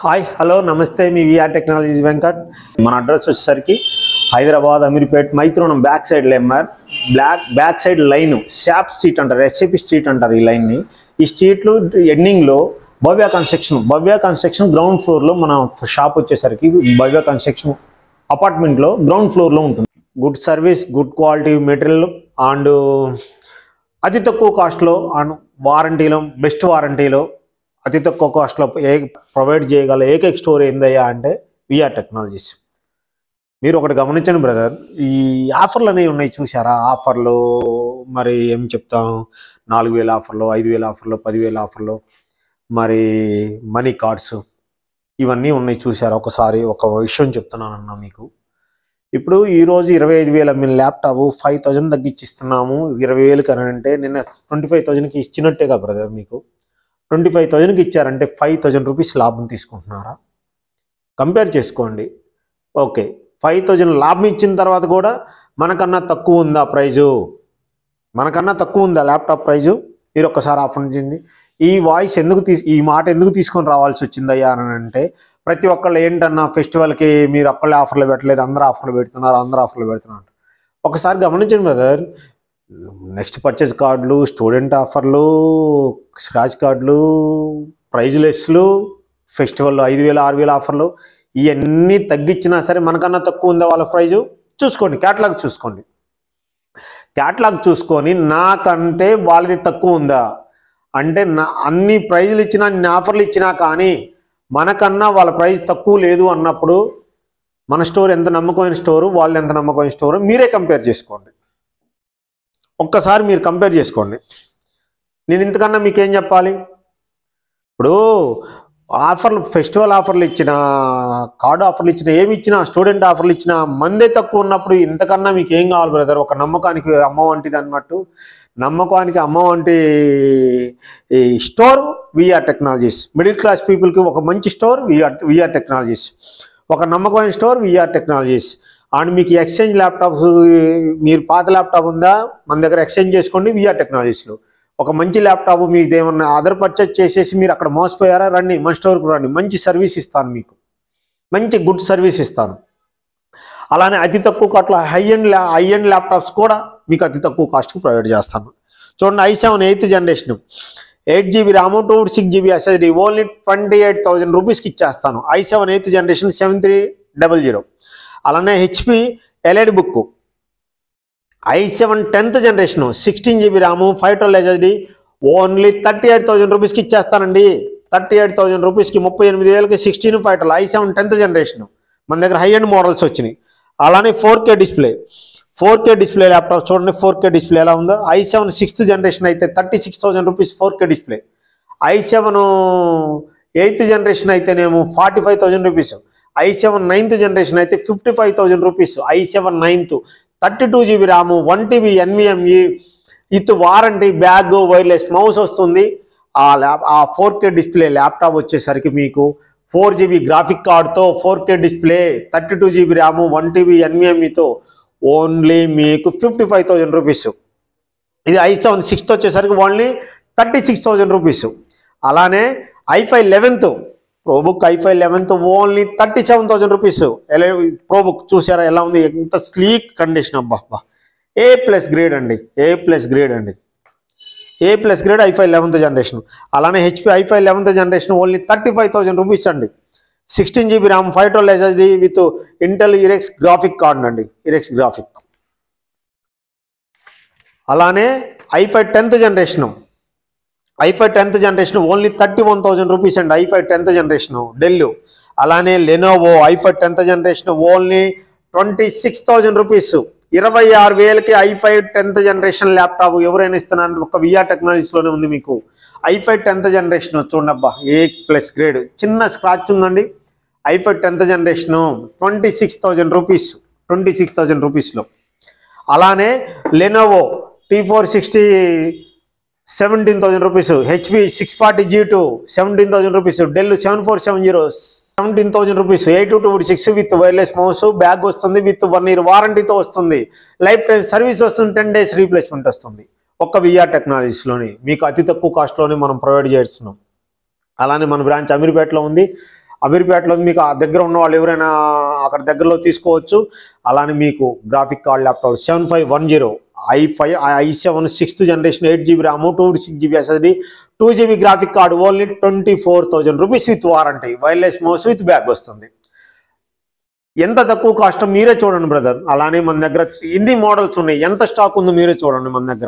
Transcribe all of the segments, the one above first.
hi hello నమస్తే మీ VR technologies Venkat మన address వచ్చేసరికి హైదరాబాద్ అమీర్పేట్ మైత్రోనం బ్యాక్ సైడ్ లెమ్మర్ block back side line SAP street అంటారు ఎస్ఏపి స్ట్రీట్ అంటారు ఈ లైన్ని ఈ స్ట్రీట్లో ఎండింగ్లో Bhavya construction Bhavya construction ground ఫ్లోర్లో మన షాప్ వచ్చేసరికి భవ్య కన్స్ట్రక్షన్ అపార్ట్మెంట్లో గ్రౌండ్ ఫ్లోర్లో ఉంటుంది good service good quality material and అతి తక్కువ కాస్ట్లో అండ్ వారంటీలో బెస్ట్ వారంటీలో అతి తక్కువ కాస్ట్లో ఏ ప్రొవైడ్ చేయగల ఏకైక స్టోర్ ఏందయ్యా అంటే విఆర్ టెక్నాలజీస్ మీరు ఒకటి గమనించండి బ్రదర్ ఈ ఆఫర్లు అనేవి ఉన్నాయి చూసారా ఆఫర్లు మరి ఏం చెప్తాం నాలుగు వేల ఆఫర్లు ఐదు వేల ఆఫర్లు పదివేల ఆఫర్లు మరి మనీ కార్డ్స్ ఇవన్నీ ఉన్నాయి చూసారా ఒకసారి ఒక విషయం చెప్తున్నానన్నా మీకు ఇప్పుడు ఈరోజు ఇరవై ఐదు వేల మీ ల్యాప్టాప్ ఫైవ్ థౌజండ్ తగ్గించిస్తున్నాము ఇరవై వేలు అని అంటే నిన్న ట్వంటీ ఫైవ్ థౌజండ్కి ఇచ్చినట్టేగా బ్రదర్ మీకు ట్వంటీ ఫైవ్ థౌజండ్కి ఇచ్చారంటే ఫైవ్ థౌజండ్ రూపీస్ లాభం తీసుకుంటున్నారా కంపేర్ చేసుకోండి ఓకే ఫైవ్ థౌజండ్ లాభం ఇచ్చిన తర్వాత కూడా మనకన్నా తక్కువ ఉందా ప్రైజు మనకన్నా తక్కువ ఉందా ల్యాప్టాప్ ప్రైజు మీరు ఒక్కసారి ఆఫర్ చేయండి ఈ వాయిస్ ఎందుకు తీసు ఈ మాట ఎందుకు తీసుకొని రావాల్సి వచ్చిందయ్యా అని అంటే ప్రతి ఒక్కళ్ళు ఏంటన్నా ఫెస్టివల్కి మీరు ఒక్కళ్ళే ఆఫర్లు పెట్టలేదు అందరూ ఆఫర్లు పెడుతున్నారు అందరూ ఆఫర్లు పెడుతున్నారు ఒకసారి గమనించండి బ్రదర్ నెక్స్ట్ పర్చేస్ కార్డులు స్టూడెంట్ ఆఫర్లు స్క్రాచ్ కార్డులు ప్రైజ్ లెస్లు ఫెస్టివల్ ఐదు వేల ఆరు వేల ఆఫర్లు ఇవన్నీ తగ్గించినా సరే మనకన్నా తక్కువ ఉందా వాళ్ళ ప్రైజు చూసుకోండి క్యాటలాగ్ చూసుకోండి క్యాటలాగ్ చూసుకొని నాకంటే వాళ్ళది తక్కువ ఉందా అంటే నా అన్ని ప్రైజులు ఇచ్చినా అన్ని ఆఫర్లు ఇచ్చినా కానీ మనకన్నా వాళ్ళ ప్రైస్ తక్కువ లేదు అన్నప్పుడు మన స్టోర్ ఎంత నమ్మకమైన స్టోరు వాళ్ళు ఎంత నమ్మకమైన స్టోరు మీరే కంపేర్ చేసుకోండి ఒక్కసారి మీరు కంపేర్ చేసుకోండి నేను ఇంతకన్నా మీకేం చెప్పాలి ఇప్పుడు ఆఫర్లు ఫెస్టివల్ ఆఫర్లు ఇచ్చిన కార్డు ఆఫర్లు ఇచ్చిన ఏమి ఇచ్చినా స్టూడెంట్ ఆఫర్లు ఇచ్చినా మందే తక్కువ ఉన్నప్పుడు ఇంతకన్నా మీకు ఏం కావాలి బ్రదర్ ఒక నమ్మకానికి అమ్మ వంటిది అన్నట్టు నమ్మకానికి అమ్మ వంటి ఈ store VR technologies middle class పీపుల్కి ఒక మంచి స్టోర్ విఆర్ విఆర్ టెక్నాలజీస్ ఒక నమ్మకమైన స్టోర్ విఆర్ టెక్నాలజీస్ అండ్ మీకు ఎక్స్చేంజ్ ల్యాప్టాప్స్ మీరు పాత ల్యాప్టాప్ ఉందా మన దగ్గర ఎక్స్చేంజ్ చేసుకోండి విఆర్ టెక్నాలజీస్లో ఒక మంచి ల్యాప్టాప్ మీకు ఏమన్నా అదర్ పర్చేజ్ చేసేసి మీరు అక్కడ మోసపోయారా రండి మన స్టోర్కి రండి మంచి సర్వీస్ ఇస్తాను మీకు మంచి గుడ్ సర్వీస్ ఇస్తాను అలానే అతి తక్కువ కాస్ట్లో హై అండ్ ల్యా హై అండ్ ల్యాప్టాప్స్ కూడా మీకు అతి తక్కువ కాస్ట్కి ప్రొవైడ్ చేస్తాను చూడండి i seven eighth generation eight GB RAM two six GB SSD only twenty eight thousand రూపీస్కి ఇచ్చేస్తాను i seven eighth generation seven three double zero అలానే HP elite book i seven tenth generation sixteen GB RAM five twelve SSD only thirty eight thousand రూపీస్కి ఇచ్చేస్తానండి thirty eight thousand రూపీస్కి ముప్పై ఎనిమిది వేలకి sixteen five twelve i seven tenth generation మన దగ్గర high end models వచ్చినాయి అలానే four K display four K display laptop చూడండి ఫోర్ కే డిస్ప్లే ఎలా ఉందో ఐ సెవెన్ సిక్స్త్ జనరేషన్ అయితే thirty six thousand rupees four K display i seven eighth generation అయితేనేమో forty five thousand rupees i seven ninth generation అయితే fifty five thousand rupees i seven ninth thirty two GB RAM one TB N V M E with warranty bag wireless mouse వస్తుంది ఆ lap ఆ four K display laptop వచ్చేసరికి మీకు four GB graphic కార్డ్తో four K display thirty two GB RAM one TB ఎన్విఎంఈతో only మీకు fifty five thousand rupees ఇది i seven sixth వచ్చేసరికి only thirty six thousand rupees అలానే i five eleventh ProBook i five eleventh only thirty seven thousand rupees ఎలా ProBook చూసారా ఎలా ఉంది ఎంత స్లీక్ కండిషన్ అబ్బా అబ్బా ఏ ప్లస్ గ్రేడ్ అండి ఏ ప్లస్ గ్రేడ్ అండి A plus grade i five eleventh generation అలానే HP i five eleventh generation only thirty five thousand rupees అండి sixteen GB RAM five twelve SSD with Intel Iris X graphic card అండి Iris X graphic అలానే i five tenth generation i five tenth generation only thirty one thousand rupees అండి i five tenth generation Dell అలానే Lenovo i five tenth generation only twenty six thousand rupees ఇరవై ఆరు వేలకి ఐఫై tenth generation laptop ఎవరైనా ఇస్తున్నారు ఒక విఆర్ టెక్నాలజీస్లోనే ఉంది మీకు ఐఫై టెన్త్ జనరేషన్ చూడబ్బా ఏ ప్లస్ గ్రేడ్ చిన్న స్క్రాచ్ ఉందండి i five tenth generation twenty six thousand rupees twenty six thousand రూపీస్లో అలానే Lenovo T four sixty seventeen thousand rupees HP six forty G two seventeen thousand rupees Dell seven four seven zero seventeen thousand rupees eight two two six with wireless mouse bag వస్తుంది with one year వారంటీతో వస్తుంది lifetime service వస్తుంది ten days replacement వస్తుంది ఒక్క VR టెక్నాలజీస్లోని మీకు అతి తక్కువ కాస్ట్లోనే మనం ప్రొవైడ్ చేస్తున్నాం అలానే మన బ్రాంచ్ అమీర్పేటలో ఉంది అమీర్పేటలో మీకు ఆ దగ్గర ఉన్న వాళ్ళు ఎవరైనా అక్కడ దగ్గరలో తీసుకోవచ్చు అలానే మీకు graphic card laptop seven five one zero I five I seven sixth generation eight GB RAM two six GB SSD two GB graphic card only twenty four thousand rupees with warranty wireless mouse with bag వస్తుంది ఎంత తక్కువ cost మీరే చూడండి brother అలానే మన దగ్గర ఎన్ని models ఉన్నాయి ఎంత స్టాక్ ఉందో మీరే చూడండి మన దగ్గర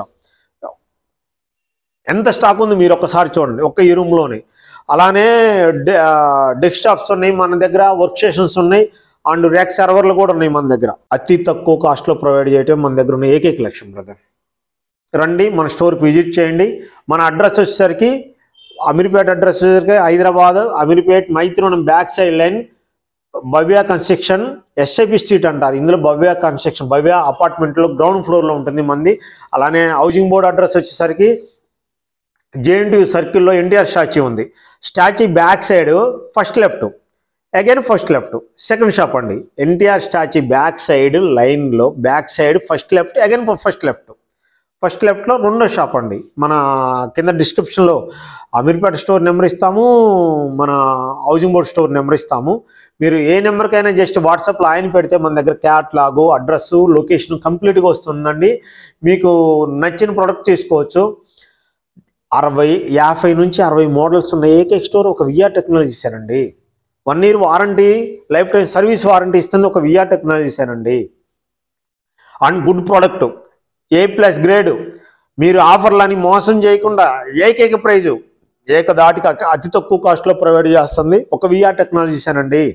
ఎంత స్టాక్ ఉంది మీరు ఒక్కసారి చూడండి ఒక్క ఈ రూమ్లోనే అలానే డెస్క్టాప్స్ ఉన్నాయి మన దగ్గర వర్క్ స్టేషన్స్ ఉన్నాయి అండ్ ర్యాక్ సర్వర్లు కూడా ఉన్నాయి మన దగ్గర అతి తక్కువ కాస్ట్లో ప్రొవైడ్ చేయటం మన దగ్గర ఉన్న ఏకైక లక్ష్యం బ్రదర్ రండి మన స్టోర్కి విజిట్ చేయండి మన అడ్రస్ వచ్చేసరికి అమీర్పేట్ అడ్రస్ వచ్చేసరికి Hyderabad Ameerpet Maitrivanam back side line Bhavya construction SIP street అంటారు ఇందులో భవ్య కన్స్ట్రక్షన్ భవ్య అపార్ట్మెంట్లో గ్రౌండ్ ఫ్లోర్లో ఉంటుంది మంది అలానే హౌసింగ్ బోర్డ్ అడ్రస్ వచ్చేసరికి జేఎన్టీ సర్కిల్లో ఎన్టీఆర్ స్టాచ్యూ ఉంది statue back side first left again first left second shop అండి ఎన్టీఆర్ స్టాచ్యూ బ్యాక్ సైడ్ లైన్లో back side first left again first left first లెఫ్ట్లో రెండో షాప్ అండి మన కింద డిస్క్రిప్షన్లో అమీర్పేట స్టోర్ నెంబర్ ఇస్తాము మన హౌసింగ్ బోర్డ్ స్టోర్ నెంబర్ ఇస్తాము మీరు ఏ నెంబర్కైనా జస్ట్ వాట్సాప్లో ఆయన పెడితే మన దగ్గర క్యాట్లాగు అడ్రస్ లొకేషన్ కంప్లీట్గా వస్తుందండి మీకు నచ్చిన ప్రోడక్ట్ తీసుకోవచ్చు అరవై యాభై నుంచి అరవై మోడల్స్ ఉన్న ఏకైక స్టోర్ ఒక విఆర్ టెక్నాలజీస్ అండి one year warranty lifetime service warranty ఇస్తుంది ఒక విఆర్ టెక్నాలజీస్ అండి and good product A plus grade మీరు ఆఫర్లని మోసం చేయకుండా ఏకైక ప్రైజు ఏకదాటికి అక- అతి తక్కువ కాస్ట్లో ప్రొవైడ్ చేస్తుంది ఒక విఆర్ టెక్నాలజీస్ అండి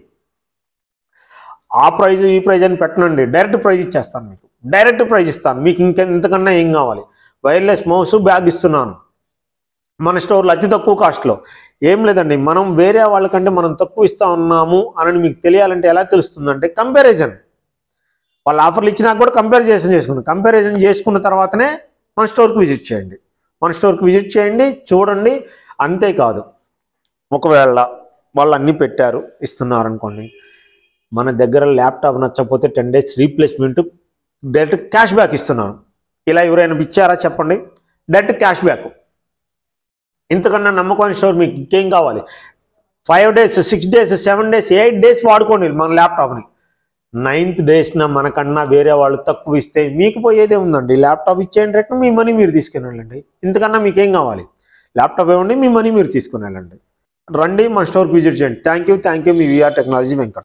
ఆ ప్రైజ్ ఈ ప్రైజ్ అని పెట్టనండి డైరెక్ట్ ప్రైజ్ ఇచ్చేస్తాను మీకు డైరెక్ట్ ప్రైజ్ ఇస్తాను మీకు ఇంకా ఇంతకన్నా ఏం కావాలి వైర్లెస్ మౌస్ బ్యాగ్ ఇస్తున్నాను మన స్టోర్లో అతి తక్కువ కాస్ట్లో ఏం లేదండి మనం వేరే వాళ్ళకంటే మనం తక్కువ ఇస్తా ఉన్నాము అని మీకు తెలియాలంటే ఎలా తెలుస్తుందంటే కంపారిజన్ వాళ్ళ ఆఫర్లు ఇచ్చినా కూడా కంపారిజన్ చేసుకున్నాం కంపారిజన్ చేసుకున్న తర్వాతనే మన స్టోర్కి విజిట్ చేయండి మన స్టోర్కి విజిట్ చేయండి చూడండి అంతేకాదు ఒకవేళ వాళ్ళు అన్నీ పెట్టారు ఇస్తున్నారు అనుకోండి మన దగ్గర ల్యాప్టాప్ నచ్చకపోతే ten days replacement direct cash back ఇస్తున్నాను ఇలా ఎవరైనా ఇచ్చారా చెప్పండి డైరెక్ట్ క్యాష్ బ్యాక్ ఇంతకన్నా నమ్మకమైన స్టోర్ మీకు ఇంకేం కావాలి five days six days seven days eight days వాడుకోండి మన ల్యాప్టాప్ని నైన్త్ డేస్న మనకన్నా వేరే వాళ్ళు తక్కువ ఇస్తే మీకు పోయేదే ఉందండి ల్యాప్టాప్ ఇచ్చేయండి రేటు మీ మనీ మీరు తీసుకుని వెళ్ళండి ఇంతకన్నా మీకేం కావాలి ల్యాప్టాప్ ఇవ్వండి మీ మనీ మీరు తీసుకుని వెళ్ళండి రండి మన స్టోర్కి విజిట్ చేయండి థ్యాంక్ యూ థ్యాంక్ యూ మీ విఆర్ టెక్నాలజీ వెంకట్